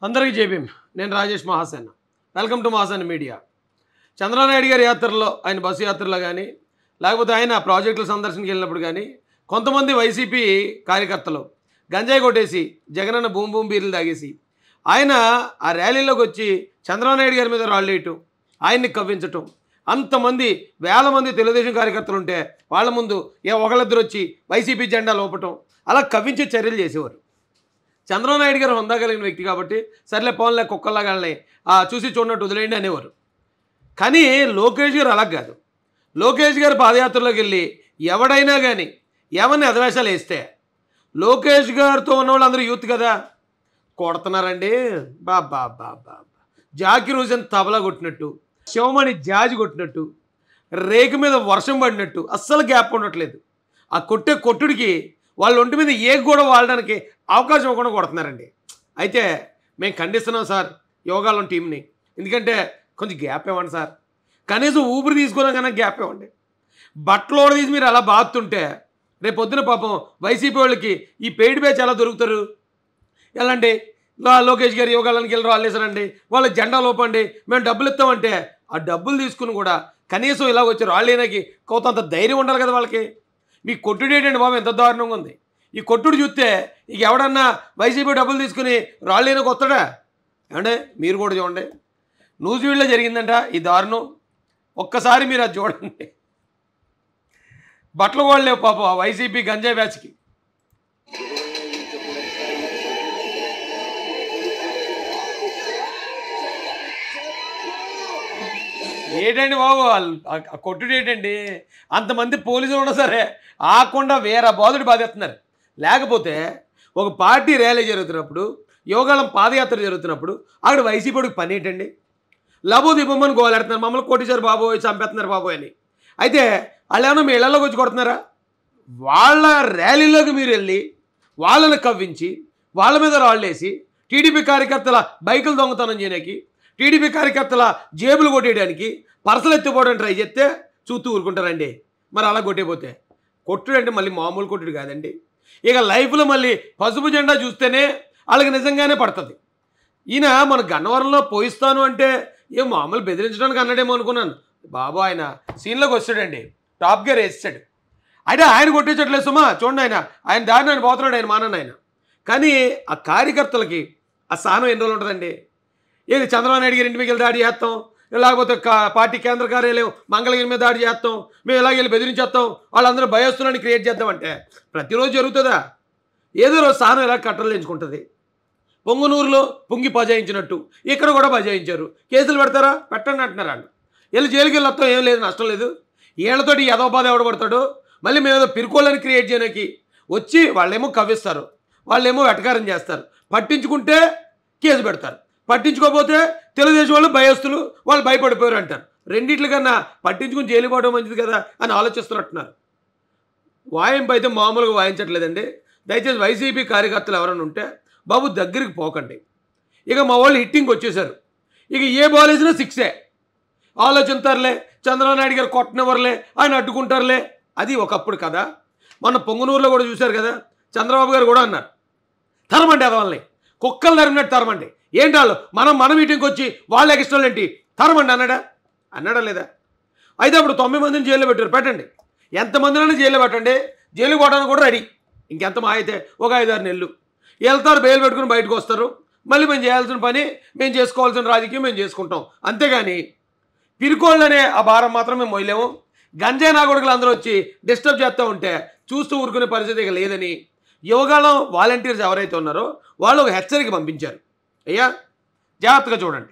అందరికీ జేబీఎం నేను Rajesh Mahasena welcome to Mahasena media Chandranaidu గారి యాత్రలో ఆయన బస్సు యాత్రలో కానీ లేకపోతే ఆయన ప్రాజెక్టుల సందర్శనకి వెళ్ళినప్పుడు కానీ కొంతమంది వైసీపీ కార్యకర్తలు గంజాయి కొట్టేసి జగనన్న భూమి భూమి బీర్లు తాగేసి ఆయన ఆ ర్యాలీలోకి వచ్చి చంద్రబాబు గారి మీద రాళ్ళేయటం ఆయన్ని కవ్వించటం అంతమంది వేల మంది తెలుగుదేశం కార్యకర్తలు ఉంటే వాళ్ళ ముందు ఏ ఒకళ్ళిద్దరు వచ్చి వైసీపీ జెండా లోపటం అలా కవ్వించే చర్యలు చేసేవారు చంద్రబాబు నాయుడు గారు హొందా కలిగిన వ్యక్తి కాబట్టి సర్లే పోన్లే కుక్కల్లాగానే చూసి చూడనట్టు వదిలేయండి అనేవారు కానీ లోకేష్ గారు అలా కాదు లోకేష్ గారు పాదయాత్రలోకి వెళ్ళి ఎవడైనా కానీ ఎవరిని అధవేశాలు వేస్తే లోకేష్ గారితో ఉన్న వాళ్ళందరూ యూత్ కదా కొడుతున్నారండి బా బా బా బా బా. జాకిర్ హుసేన్ తబలా కొట్టినట్టు శివమణి జాజి కొట్టినట్టు రేకు మీద వర్షం పడినట్టు అస్సలు గ్యాప్ ఉండట్లేదు ఆ కొట్టే కొట్టుడికి వాళ్ళ ఒంటి మీద ఏ కూడా వాడడానికి అవకాశం ఇవ్వకుండా కొడుతున్నారండి అయితే మేము ఖండిస్తున్నాం సార్ యోగాలం టీంని ఎందుకంటే కొంచెం గ్యాప్ ఇవ్వండి సార్ కనీసం ఊపిరి తీసుకున్నా కన్నా గ్యాప్ ఇవ్వండి బట్టలు కూడా తీసి మీరు అలా బాగుతుంటే రేపు పొద్దున పాపం వైసీపీ వాళ్ళకి ఈ పెయిడ్ బ్యాచ్ ఎలా దొరుకుతారు ఎలాంటి లో- లోకేష్ గారు యోగాలకి వెళ్ళి రాళ్ళేసారండి వాళ్ళ జెండా లోపండి మేము డబ్బులు ఇస్తామంటే ఆ డబ్బులు తీసుకుని కూడా కనీసం ఇలా వచ్చి రాళ్ళేనకి కొంత ధైర్యం ఉండాలి కదా వాళ్ళకి మీ కొట్టుడు ఏంటండి బాబు ఎంత దారుణంగా ఉంది ఈ కొట్టుడు చూస్తే ఇక ఎవడన్నా వైసీపీ డబ్బులు తీసుకుని రాళ్ళేనకి వస్తాడా ఏమంటే మీరు కూడా చూడండి నూజివీడులో జరిగిందంట ఈ దారుణం ఒక్కసారి మీరు అది చూడండి బట్టలు కూడా లేవు పాపం ఆ వైసీపీ గంజాయి బ్యాచ్కి ఏంటండి బాబు వాళ్ళు ఆ- ఆ కొట్టుడు ఏంటండి అంతమంది పోలీసులు ఉన్నా సరే ఆకుండా వేరే బాధుడు బాధేస్తున్నారు లేకపోతే ఒక పార్టీ ర్యాలీ జరుగుతున్నప్పుడు యోగాళం పాదయాత్ర జరుగుతున్నప్పుడు అక్కడ వైసీపీడికి పని ఏంటండి లబో దిబ్బమని గోలాడుతున్నారు మమ్మల్ని కొట్టేశారు బాబోయ్ చంపేస్తున్నారు బాబోయ్ అని అయితే వాళ్ళు ఏమన్నా మీ ఇళ్లలోకి వచ్చి కొడుతున్నారా వాళ్ళ ర్యాలీలోకి మీరు వెళ్ళి వాళ్ళని కవ్వించి వాళ్ళ మీద రాళ్ళేసి టీడీపీ కార్యకర్తల బైకులు దొంగతనం చేయడానికి టీడీపీ కార్యకర్తల జేబులు కొట్టేయడానికి పర్సలు ఎత్తిపోవడానికి ట్రై చేస్తే చూస్తూ ఊరుకుంటారండి మరి అలా కొట్టేపోతే కొట్టుడు అంటే మళ్ళీ మామూలు కొట్టుడు కాదండి ఇక లైఫ్లో మళ్ళీ పసుపు జెండా చూస్తేనే వాళ్ళకి నిజంగానే పడుతుంది ఈయన మన గన్నవరంలో పోయిస్తాను అంటే ఏ మామూలు బెదిరించడానికి అన్నాడేమో అనుకున్నాను బాబు ఆయన సీన్లోకి వచ్చాడండి టాప్ గేర్ వేసాడు అయితే ఆయన కొట్టేచట్లేదు సుమా చూడండి ఆయన ఆయన దారిని ఆయన పోతున్నాడు ఆయన మానన్న ఆయన కానీ ఆ కార్యకర్తలకి ఆ స్థానం ఎన్ని రోజులు ఉంటుందండి ఏది చంద్రబాబు నాయుడు గారి ఇంటి మీద వెళ్ళి దాడి చేస్తాం లేకపోతే కా- పార్టీ కేంద్ర కార్యాలయం మంగళగిరి మీద దాడి చేస్తాం మేము ఇలాగ వెళ్ళి బెదిరించేస్తాం వాళ్ళందరూ భయస్తున్నాన్ని క్రియేట్ చేద్దామంటే ప్రతిరోజు జరుగుతుందా ఏదో రోజు స్థానం ఎలా కట్టలేంచుకుంటుంది పొంగునూరులో పొంగి బజాయించినట్టు ఇక్కడ కూడా బజాయించారు కేసులు పెడతారా పెట్టండి అంటున్నారు వాళ్ళు వెళ్ళి జైలుకి వెళ్ళి వస్తాం ఏం లేదు నష్టం లేదు వీళ్ళతోటి యదోపాధ ఎవడ పడతాడు మళ్ళీ మేము ఏదో పిరుకోళ్ళని క్రియేట్ చేయడానికి వచ్చి వాళ్ళేమో కవ్విస్తారు వాళ్ళేమో వెటకారం చేస్తారు పట్టించుకుంటే కేసు పెడతారు పట్టించుకోకపోతే తెలుగుదేశం వాళ్ళు భయస్తులు వాళ్ళు భయపడిపోయారు అంటారు రెండిట్ల కన్నా పట్టించుకుని జైలు పోవడం మంచిది కదా అని ఆలోచిస్తున్నట్టున్నారు వాయింపు అయితే మామూలుగా వాయించట్లేదండి దయచేసి వైసీపీ కార్యకర్తలు ఎవరైనా ఉంటే బాబు దగ్గరికి పోకండి ఇక మా వాళ్ళు హిట్టింగ్ వచ్చేసారు ఇక ఏ బాల్ వేసినా సిక్సే ఆలోచిస్తారులే చంద్రబాబు నాయుడు గారు కొట్టనివ్వరులే ఆయన అడ్డుకుంటారులే అది ఒకప్పుడు కదా మొన్న పొంగునూరులో కూడా చూశారు కదా చంద్రబాబు గారు కూడా అన్నారు తరమండి అదవాళ్ళని కుక్కలు తరిమినట్టు తరమండి ఏంటి వాళ్ళు మనం మన మీటింగ్కి వచ్చి వాళ్ళ ఎక్స్ట్రాలు ఏంటి తరమండి అన్నాడా అన్నాడా లేదా అయితే అప్పుడు తొమ్మిది మందిని జైల్లో పెట్టారు పెట్టండి ఎంతమందినైనా జైల్లో పెట్టండి జైలు పోవడానికి కూడా రెడీ ఇంకెంత మా అయితే ఒక ఐదారు నెలలు వెళ్తారు బెయిల్ పెట్టుకుని బయటకు వస్తారు మళ్ళీ మేము చేయాల్సిన పని మేము చేసుకోవాల్సిన రాజకీయం మేము చేసుకుంటాం అంతేగాని పిరుకోళ్ళనే ఆ భారం మాత్రం మేము మొయ్యలేము గంజాయి నాగొడుకులు అందరూ వచ్చి డిస్టర్బ్ చేస్తూ ఉంటే చూస్తూ ఊరుకునే పరిస్థితి ఇక లేదని యోగాలో వాలంటీర్స్ ఎవరైతే ఉన్నారో వాళ్ళు ఒక హెచ్చరిక పంపించారు అయ్యా జాగ్రత్తగా చూడండి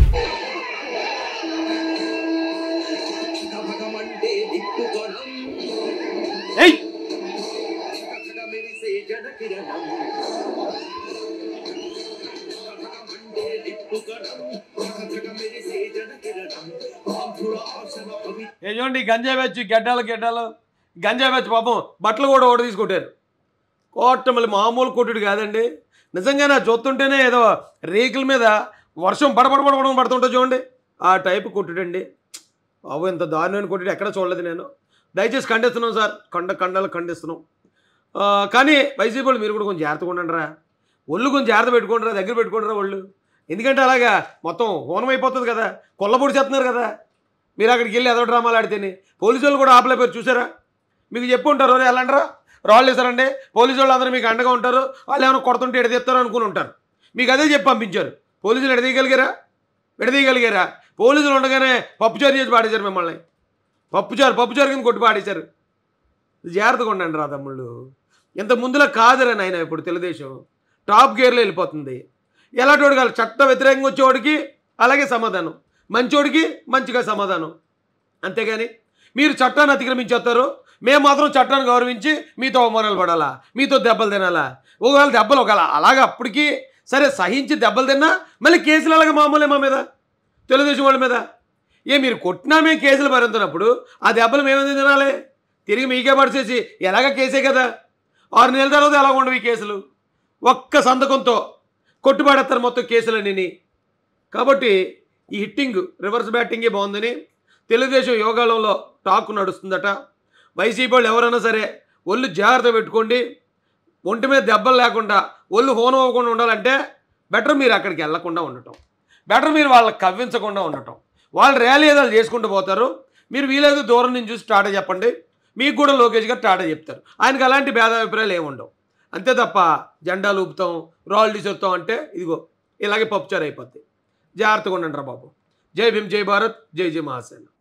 కమకమంటే దిక్కుకొనం ఏయ్ కథగా మెరిసే జనకిరణం కమకమంటే దిక్కుకొనం కథగా మెరిసే జనకిరణం ఆంధ్రుల ఆశల పవి ఏ చూడండి ఈ గంజాయి బ్యాచ్ గడ్డాలు గడ్డాలు గంజాయి బ్యాచ్ పాపం బట్టలు కూడా ఓడ తీసుకొట్టారు కోట మళ్ళీ మామూలు కొట్టుడు కాదండి నిజంగానే అది చూస్తుంటేనే ఏదో రేకుల మీద వర్షం బడబడ బడబడ పడుతుంటే చూడండి ఆ టైపు కొట్టుడండి బాబు ఇంత దారుణమైన కొట్టుడు ఎక్కడ చూడలేదు నేను దయచేసి ఖండిస్తున్నాం సార్ కండ కండాలు ఖండిస్తున్నాం ఆ, కానీ వైసీపీ వాళ్ళు మీరు కూడా కొంచెం జాగ్రత్తగా ఉండండి రా ఒళ్ళు కొంచెం జాగ్రత్త పెట్టుకుంటారా దగ్గర పెట్టుకుంటారా ఒళ్ళు ఎందుకంటే అలాగా మొత్తం హోనం అయిపోతుంది కదా కొల్లబొడి చేస్తున్నారు కదా మీరు అక్కడికి వెళ్ళి ఏదో డ్రామాలు ఆడితేనే పోలీసు వాళ్ళు కూడా ఆపలేపారు చూసారా మీకు చెప్పి ఉంటారు "ఒరేయ్, వెళ్ళండ్రా రాళ్ళు వేసారండి పోలీసు వాళ్ళు అందరూ మీకు అండగా ఉంటారు వాళ్ళు ఏమైనా కొడుతుంటే ఎడదీస్తారు అనుకుని ఉంటారు మీకు అదే చెప్పి పంపించారు పోలీసులు ఎడదీయగలిగారా విడదీయగలిగారా పోలీసులు ఉండగానే పప్పుచారు చేసి పాడేశారు మిమ్మల్ని పప్పుచారు పప్పుచారు కింద కొట్టి పాడేశారు జాగ్రత్తగా ఉండండి రా తమ్ముళ్ళు ఇంత ముందులా కాదురా నాయన ఇప్పుడు తెలుగుదేశం టాప్ గేర్లో వెళ్ళిపోతుంది ఎలాంటి కాదు చట్ట వ్యతిరేకంగా వచ్చేవాడికి అలాగే సమాధానం మంచోడికి మంచిగా సమాధానం అంతేగాని మీరు చట్టాన్ని అతిక్రమించేస్తారు మేము మాత్రం చట్టాన్ని గౌరవించి మీతో అవమానాలు పడాలా మీతో దెబ్బలు తినాలా ఒకవేళ దెబ్బలు ఒకవేళ అలాగ అప్పటికి సరే సహించి దెబ్బలు తిన్నా మళ్ళీ కేసులు అలాగే మామూలే మా మీద తెలుగుదేశం వాళ్ళ మీద ఏ మీరు కొట్టినా మేము కేసులు భరించినప్పుడు ఆ దెబ్బలు మేమేం తినాలి తిరిగి మీకే పడిచేసి ఎలాగ కేసే కదా ఆరు నెలల తర్వాత ఎలా ఉండవు ఈ కేసులు ఒక్క సంతకంతో కొట్టుబడేస్తారు మొత్తం కేసులన్నీ కాబట్టి ఈ హిట్టింగ్ రివర్స్ బ్యాటింగే బాగుందని తెలుగుదేశం యోగాలంలో టాక్ నడుస్తుందట వైసీపీ వాళ్ళు ఎవరైనా సరే ఒళ్ళు జాగ్రత్త పెట్టుకోండి ఒంటి మీద దెబ్బలు లేకుండా ఒళ్ళు హోనం అవ్వకుండా ఉండాలంటే బెటర్ మీరు అక్కడికి వెళ్లకుండా ఉండటం బెటర్ మీరు వాళ్ళకి కవ్వించకుండా ఉండటం వాళ్ళు ర్యాలీ ఏదో చేసుకుంటూ పోతారు మీరు వీలైతే దూరం నుంచి చూసి టాటా చెప్పండి మీకు కూడా లోకేష్ గారు టాటా చెప్తారు ఆయనకి అలాంటి భేదాభిప్రాయాలు ఏముండవు అంతే తప్ప జెండాలు ఊపుతాం రాళ్ళు తీసేస్తాం అంటే ఇదిగో ఇలాగే పప్పుచారు అయిపోద్ది జాగ్రత్తగా ఉండండి రా బాబు జై భీమ్ జై భారత్ జై జై మహాసేన